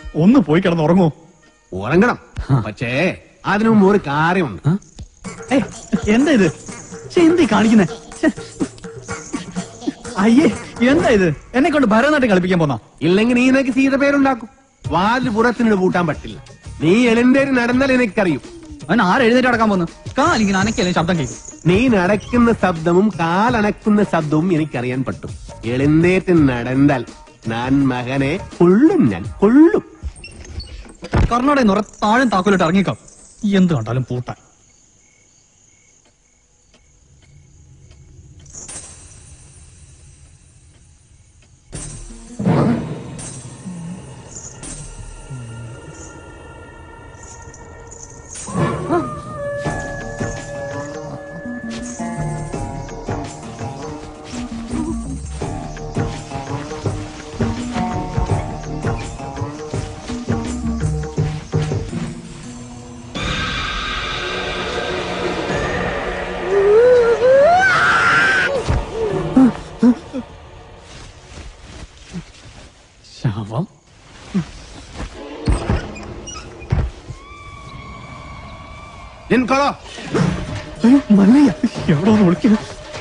ഒന്ന് പോയി കിടന്ന് ഉറങ്ങൂ ഉറങ്ങണം പക്ഷേ അതിനു മുമ്പ് ഒരു കാര്യമുണ്ട് ഏയ്, എന്താ ഇത് ശ്ശെ, എന്തീ കാണിക്കുന്നേ ശ്ശെ. അയ്യേ എന്താ ഇത് എന്നെ കൊണ്ട് ഭരതനാട്യം കളിപ്പിക്കാൻ പോന്നാ ഇല്ലെങ്കിൽ നീ നിനക്ക് സീത പേരുണ്ടാക്കും വാതിൽ പുറത്തിനോട് പൂട്ടാൻ പറ്റില്ല നീ എഴുന്നേറ്റ് നടന്നാൽ എനിക്കറിയും അവൻ ആര് എഴുന്നേറ്റ് അടക്കാൻ പോന്നു കാലിങ്ങനെ അനക്കല്ലേ ശബ്ദം കേൾക്കും നീ നടക്കുന്ന ശബ്ദവും കാലണക്കുന്ന ശബ്ദവും എനിക്കറിയാൻ പറ്റും എഴുന്നേറ്റ് നടന്നാൽ ഞാൻ മകനെ കൊള്ളും ഞാൻ കൊള്ളും കർണാടക നിറ താഴെ താക്കോലിട്ട് ഇറങ്ങിക്കാം എന്ത് കണ്ടാലും പൂട്ടാൻ ശവം നിൻകൊളോ അയ്യോ, മല്ലയ്യ എവിടെ ഒന്ന് വിളിക്കുന്നു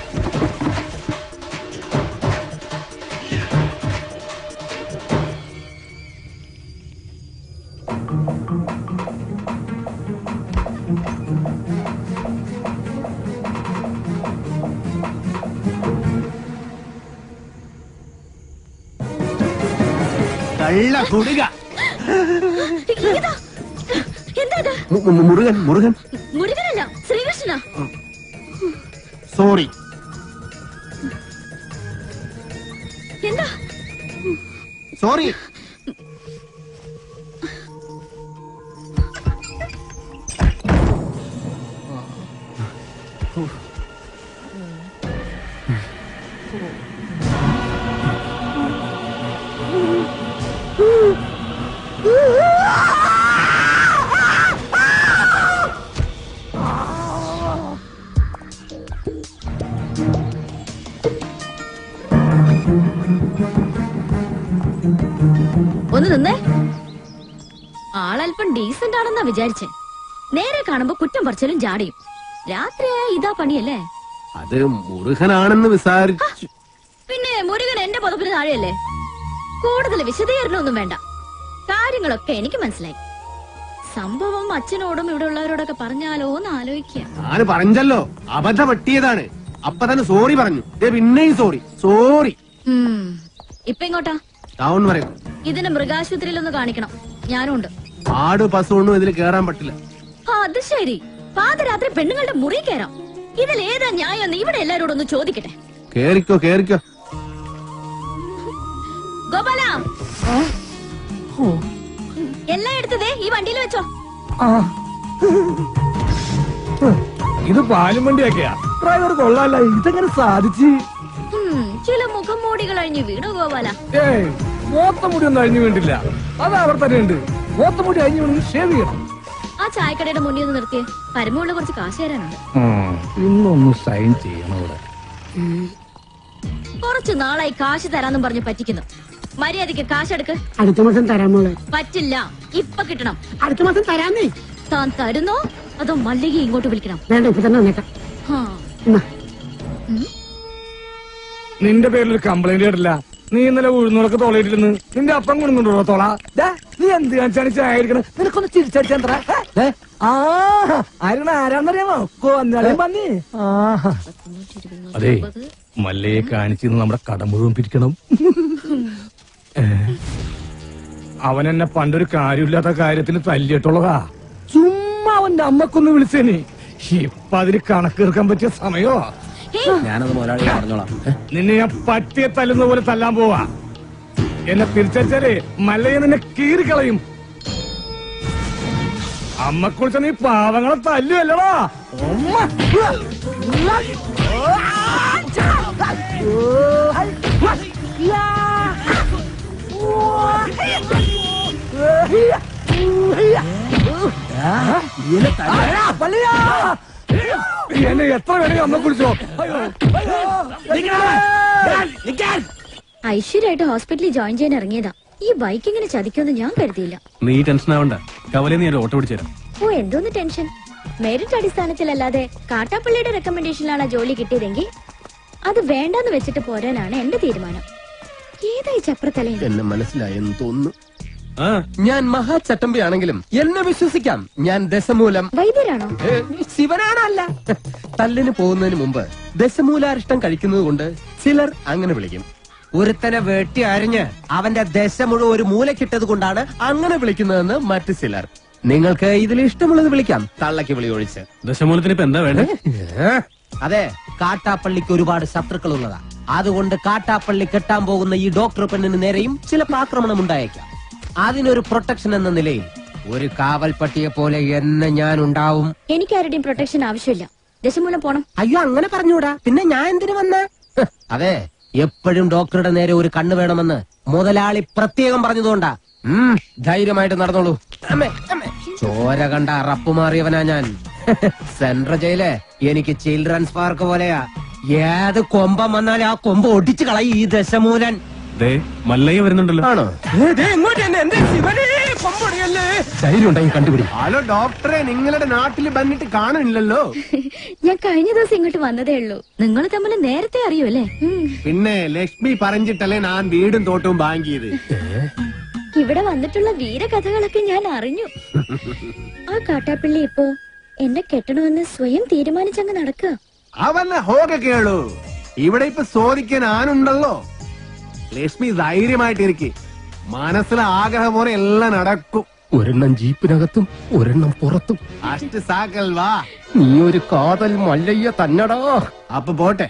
കള്ള കുടുക ഇതാ. എന്താ ഇത് മു- മു- മുരുകൻ മുരുകൻ മുരുകനല്ല ശ്രീകൃഷ്ണ സോറി എന്താ സോറി ഒന്ന് നിന്നേ ആളല്പം ഡീസന്റ് ആണെന്നാ വിചാരിച്ചേ നേരെ കാണുമ്പോ കുറ്റം പറിച്ചാലും ജാടിയും രാത്രിയായ ഇതാ പണിയല്ലേ അത് മുരുകനാണെന്ന് വിസാരിച്ചു പിന്നെ മുരുകൻ എന്റെ പുതപ്പിന് താഴെയല്ലേ കൂടുതൽ വിശദീകരണമൊന്നും വേണ്ട കാര്യങ്ങളൊക്കെ എനിക്ക് മനസ്സിലായി സംഭവം അച്ഛനോടും ഇവിടെ ഉള്ളവരോടൊക്കെ പറഞ്ഞാലോ എന്ന് ആലോചിക്കുക ഞാൻ പറഞ്ഞല്ലോ അബദ്ധ പറ്റിയതാണ് അപ്പൊ തന്നെ സോറി പറഞ്ഞു ദേ പിന്നെയും സോറി സോറി ഉം. ഇപ്പൊ ഇങ്ങോട്ടാ ടൗൺ വരെ ഇതിന് മൃഗാശുപത്രിയിലൊന്ന് കാണിക്കണം ഞാനും ഉണ്ട് ആട് പശുവൊന്നും ഇതിൽ കേറാൻ പറ്റില്ല ആ, അത് ശരി പാതിരാത്രി പെണ്ണുങ്ങളുടെ മുറി കയറാം ഇതിൽ ഏതാ ന്യായം ഇവിടെ എല്ലാരോടും ഒന്ന് ചോദിക്കട്ടെ കേറിക്കോ കേറിക്കോ ഗോപാല എല്ലാം എടുത്തതേ ഈ വണ്ടിയിൽ വെച്ചോ ഇത് പാലും വണ്ടിയൊക്കെയാ ഡ്രൈവർ കൊള്ളാല്ല ഇതെങ്ങനെ സാധിച്ച് ഉം, ചില മുഖം മൂടികൾ അഴിഞ്ഞു വീണു ഗോപാല ഏയ് മോത്തമുടി ഒന്നും അഴിഞ്ഞു വേണ്ടില്ല അത് അവർ തന്നെ ഉണ്ട് മോത്തമുടി അഴിഞ്ഞു വേണമെങ്കിൽ ഷേവ് ചെയ്യണം ആ ചായക്കടയുടെ മുന്നിൽ ഒന്ന് നിർത്തിയേ പരമുള്ള കുറച്ച് കാശ് തരാനുണ്ട് ഇന്നൊന്ന് സൈൻ ചെയ്യണം ഇവിടെ കുറച്ചു നാളായി കാശ് തരാന്നും പറഞ്ഞ് പറ്റിക്കുന്നു മര്യാദക്ക് കാശെടുക്ക് അടുത്ത മാസം തരാൻ മോളെ പറ്റില്ല ഇപ്പൊ കിട്ടണം അടുത്ത മാസം തരാന്നേ താൻ തരുന്നോ അതോ മല്ലിക ഇങ്ങോട്ട് വിളിക്കണം വേണ്ട ഇപ്പൊ തന്നെ വന്നേക്കാം ഹാ. എന്നാ, നിന്റെ പേരിൽ ഒരു കംപ്ലൈന്റ് കേട്ടില്ല നീ ഇന്നലെ ഉഴുന്നോളൊക്കെ തോളയിട്ടിരുന്ന് നിന്റെ അപ്പം കൊണ്ടുകൊണ്ടോ തോള ദേ, നീ എന്ത് കാണിച്ചാണ് ചായ അടിക്കണത് നിനക്കൊന്ന് ചിരിച്ചടിച്ചാ ആ ആരാണ് ആരാന്നറിയാമോ കൊന്നാളെ പന്നി അതെ മല്ലയെ കാണിച്ചിരുന്ന് നമ്മുടെ കട മുഴുവൻ പിരിക്കണം ഏ? അവൻ എന്നെ പണ്ടൊരു കാര്യമില്ലാത്ത കാര്യത്തിന് തല്ലിയിട്ടുള്ളതാ ചുമ്മാ അവന്റെ അമ്മക്കൊന്ന് വിളിച്ചേനി ഇപ്പൊ അതിന് കണക്കേർക്കാൻ പറ്റിയ സമയോ ഞാനത് മുതലാളി പറഞ്ഞോളാം നിന്നെ ഞാൻ പട്ടിയെ തല്ലുന്ന പോലെ തല്ലാൻ പോവാ എന്നെ തിരിച്ചാലേ മല്ലയെ നിന്നെ കീറിക്കളയും അമ്മ കുറിച്ച നീ പാവങ്ങളെ തല്ലുവല്ലടാ ഉമ്മ. എന്നെ എത്ര വേണമെങ്കിൽ അമ്മ കുറിച്ചോ ഐശ്വര്യമായിട്ട് ഹോസ്പിറ്റലിൽ ജോയിൻ ചെയ്യാൻ ഇറങ്ങിയതാ ഈ ബൈക്ക് ഇങ്ങനെ ചതിക്കുമെന്ന് ഞാൻ കരുതിയില്ല നീ ടെൻഷൻ ആവണ്ട കവലെ നീ ഒരു ഓട്ടോ പിടിച്ചു തരാം ഓ എന്തോന്ന് ടെൻഷൻ മെറിറ്റ് അടിസ്ഥാനത്തിലല്ലാതെ കാട്ടാപ്പള്ളിയുടെ റെക്കമെൻഡേഷനിലാണ് ആ ജോലി കിട്ടിയതെങ്കിൽ അത് വേണ്ടെന്ന് വെച്ചിട്ട് പോരാനാണ് എന്റെ തീരുമാനം ഏതായി ചപ്രത്തലയും എന്നെ മനസ്സിലായെന്ന് തോന്നുന്നു ആ ഞാൻ മഹാചട്ടമ്പി ആണെങ്കിലും എന്നെ വിശ്വസിക്കാം ഞാൻ ദശമൂലം വൈദ്യരാണോ ഏ, ശിവനാണല്ല തല്ലിന് പോകുന്നതിന് മുമ്പ് ദശമൂലാരിഷ്ടം കഴിക്കുന്നത് കൊണ്ട് ചിലർ അങ്ങനെ വിളിക്കും ഒരുത്തനെ വെട്ടി അരിഞ്ഞ് അവന്റെ ദശ മുഴുവൻ ഒരു മൂലക്കിട്ടത് കൊണ്ടാണ് അങ്ങനെ വിളിക്കുന്നതെന്ന് മറ്റു ചിലർ നിങ്ങൾക്ക് ഇതിൽ ഇഷ്ടമുള്ളത് വിളിക്കാം തള്ളക്ക് വിളി ഒഴിച്ച് ദശമൂലത്തിന് ഇപ്പൊ എന്താ വേണ്ടേ ഏ? അതെ കാട്ടാപ്പള്ളിക്ക് ഒരുപാട് ശത്രുക്കൾ ഉള്ളതാ അതുകൊണ്ട് കാട്ടാപ്പള്ളി കെട്ടാൻ പോകുന്ന ഈ ഡോക്ടർ പെണ്ണിന് നേരെയും ചിലപ്പോൾ ആക്രമണം ഉണ്ടായേക്കാം അതിനൊരു പ്രൊട്ടക്ഷൻ എന്ന നിലയിൽ ഒരു കാവൽപ്പട്ടിയെ പോലെ എന്നെ ഞാൻ ഉണ്ടാവും എനിക്ക് ആരുടെയും പ്രൊട്ടക്ഷൻ ആവശ്യമില്ല ദശമൂലം പോണം അയ്യോ അങ്ങനെ പറഞ്ഞൂടാ പിന്നെ ഞാൻ എന്തിനു വന്ന അതെ എപ്പോഴും ഡോക്ടറുടെ നേരെ ഒരു കണ്ണ് വേണമെന്ന് മുതലാളി പ്രത്യേകം പറഞ്ഞതുകൊണ്ടാ ഉം, ധൈര്യമായിട്ട് നടന്നോളൂ അമ്മേ, അമ്മേ. ചോര കണ്ട അറപ്പ് മാറിയവനാ ഞാൻ സെൻട്രൽ ജയില് എനിക്ക് ചിൽഡ്രൻസ് പാർക്ക് പോലെയാ ഏത് കൊമ്പം വന്നാലും ആ കൊമ്പ് ഒടിച്ചു കളയും ഈ ദശമൂലൻ ദേ മല്ലയ്യ വരുന്നുണ്ടല്ലോ ആണോ ധൈര്യം ഉണ്ടെങ്കിൽ കണ്ടുപിടി ഹലോ ഡോക്ടറെ നിങ്ങളുടെ നാട്ടിൽ വന്നിട്ട് കാണുന്നില്ലല്ലോ ഞാൻ കഴിഞ്ഞ ദിവസം ഇങ്ങോട്ട് വന്നതേ ഉള്ളൂ നിങ്ങൾ തമ്മിൽ നേരത്തെ അറിയൂല്ലേ ഉം. പിന്നെ ലക്ഷ്മി പറഞ്ഞിട്ടല്ലേ ഞാൻ വീടും തോട്ടവും വാങ്ങിയത് ഇവിടെ വന്നിട്ടുള്ള വീരകഥകളൊക്കെ ഞാൻ അറിഞ്ഞു ആ കാട്ടാപ്പിള്ളി ഇപ്പോ എന്നെ കെട്ടണമെന്ന് സ്വയം തീരുമാനിച്ചങ്ങ് നടക്കുക അവന്നെ ഹോക കേളു ഇവിടെ ഇപ്പൊ ചോദിക്കാൻ ആനുണ്ടല്ലോ ലക്ഷ്മി ധൈര്യമായിട്ടിരിക്കെ മനസ്സിലെ ആഗ്രഹം പോലെ എല്ലാം നടക്കും ഒരെണ്ണം ജീപ്പിനകത്തും ഒരെണ്ണം പുറത്തും അഷ്ട സാക്കൽ വാ നീ ഒരു കാതൽ മല്ലയ്യ തന്നടാ അപ്പൊ പോട്ടെ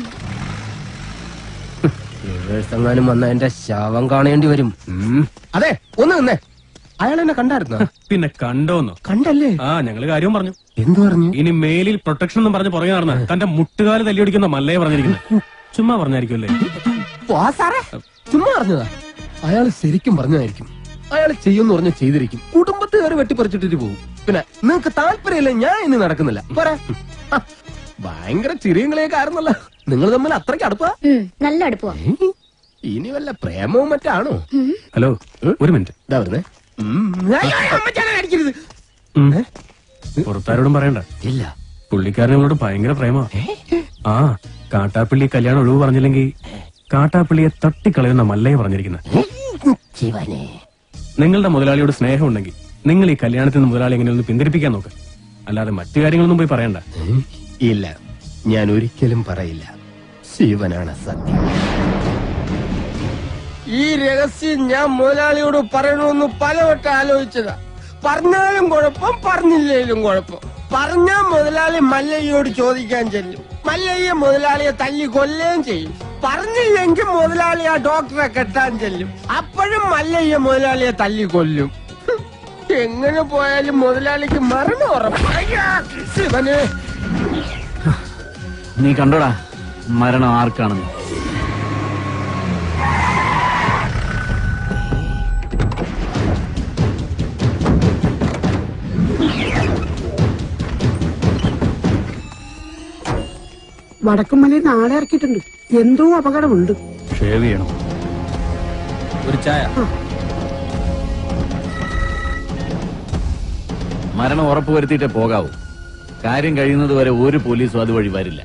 എങ്ങാനും വന്ന എന്റെ ശവം കാണേണ്ടി വരും ഉം. അതെ ഒന്ന് നിന്നേ അയാൾ എന്നെ കണ്ടായിരുന്നോ പിന്നെ കണ്ടോന്നോ കണ്ടല്ലേ ആ ഞങ്ങള് കാര്യവും പറഞ്ഞു എന്തു പറഞ്ഞു ഇനി മേലിൽ പ്രൊട്ടക്ഷൻ എന്നും പറഞ്ഞ് പുറകെ നടന്ന തന്റെ മുട്ടുകാല് തല്ലിയൊടിക്കുന്ന മല്ലയെ പറഞ്ഞിരിക്കുന്നത് ചുമ്മാ പറഞ്ഞായിരിക്കുമല്ലേ വാ സാറേ ചുമ്മാ പറഞ്ഞതാ അയാൾ ശരിക്കും പറഞ്ഞതായിരിക്കും അയാൾ ചെയ്യുമെന്ന് പറഞ്ഞ ചെയ്തിരിക്കും കുടുംബത്തുകാർ വെട്ടിപ്പറിച്ചിട്ടിട്ട് പോകും പിന്നെ നിങ്ങക്ക് താല്പര്യമില്ല ഞാൻ ഇനി നടക്കുന്നില്ല പോരാ ഹ, ഭയങ്കര ചിരിയും കളിയൊക്കെ ആയിരുന്നല്ലോ നിങ്ങൾ തമ്മിൽ അത്രയ്ക്ക് അടുപ്പാ ഉം, നല്ല അടുപ്പമാ ഏയ്, ഇനി വല്ല പ്രേമവും മറ്റാണോ ഹലോ ഒരു മിനിറ്റ് ഇതാ വരുന്നേ ഉം. അയ്യോ, അമ്മച്ചാനെ അടിക്കരുത്. ഉം. പുറത്താരോടും പറയണ്ട ഇല്ല പുള്ളിക്കാരൻ നിങ്ങളോട് ഭയങ്കര പ്രേമ ആ കാട്ടാപ്പിള്ളി കല്യാണം ഒഴിവ് പറഞ്ഞില്ലെങ്കിൽ കാട്ടാപ്പിള്ളിയെ തട്ടിക്കളയുന്ന മല്ലയെ പറഞ്ഞിരിക്കുന്നത് ശിവനെ നിങ്ങളുടെ മുതലാളിയോട് സ്നേഹം ഉണ്ടെങ്കിൽ നിങ്ങൾ ഈ കല്യാണത്തിൽ നിന്ന് മുതലാളി എങ്ങനെ ഒന്ന് പിന്തിരിപ്പിക്കാൻ നോക്ക് അല്ലാതെ മറ്റു കാര്യങ്ങളൊന്നും പോയി പറയണ്ട ഇല്ല ഞാൻ ഒരിക്കലും പറയില്ല ശിവനാണ് സത്യം ഈ രഹസ്യം ഞാൻ മുതലാളിയോട് പറയണമെന്ന് പലവട്ടം ആലോചിച്ചതാ പറഞ്ഞാലും കുഴപ്പം പറഞ്ഞില്ലേലും കുഴപ്പം പറഞ്ഞാൽ മുതലാളി മല്ലയ്യോട് ചോദിക്കാൻ ചെല്ലും മല്ലയ്യ മുതലാളിയെ തല്ലി കൊല്ലുകയും ചെയ്യും പറഞ്ഞില്ലെങ്കിൽ മുതലാളി ആ ഡോക്ടറെ കെട്ടാൻ ചെല്ലും അപ്പോഴും മല്ലയ്യ മുതലാളിയെ തല്ലി കൊല്ലും ഹും, എങ്ങനെ പോയാലും മുതലാളിക്ക് മരണം ഉറപ്പാ ശിവനെ നീ കണ്ടോടാ മരണം ആർക്കാണെന്ന് വടക്കുമലയിൽ നാളെ ഇറക്കിയിട്ടുണ്ട് എന്തോ അപകടമുണ്ട് ഷേവ് ചെയ്യണം ഒരു ചായ മരണം ഉറപ്പ് വരുത്തിയിട്ടേ പോകാവൂ കാര്യം കഴിയുന്നത് വരെ ഒരു പോലീസും അതുവഴി വരില്ല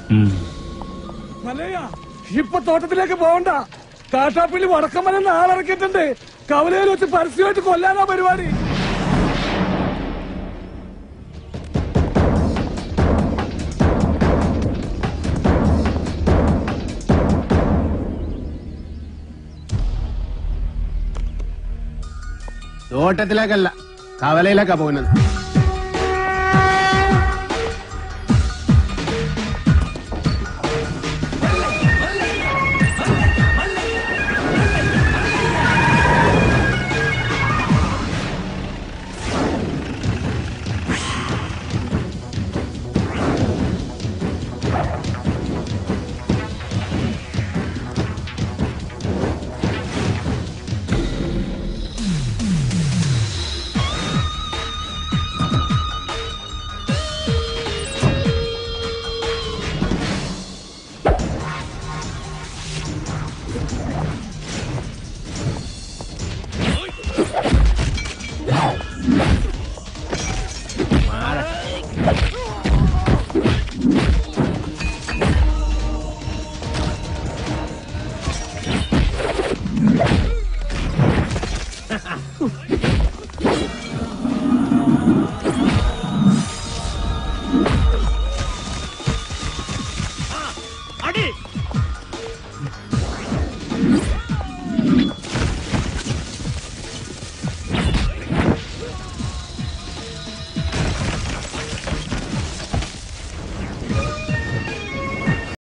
മലയ ഇപ്പൊ തോട്ടത്തിലേക്ക് പോകണ്ട കാട്ടാപ്പിള്ളി വടക്കമ്മല നാളിറക്കിയിട്ടുണ്ട് കവലയിൽ വെച്ച് പരസ്യമായിട്ട് കൊല്ലാനാ പരിപാടി തോട്ടത്തിലേക്കല്ല കവലയിലേക്കാ പോകുന്നത്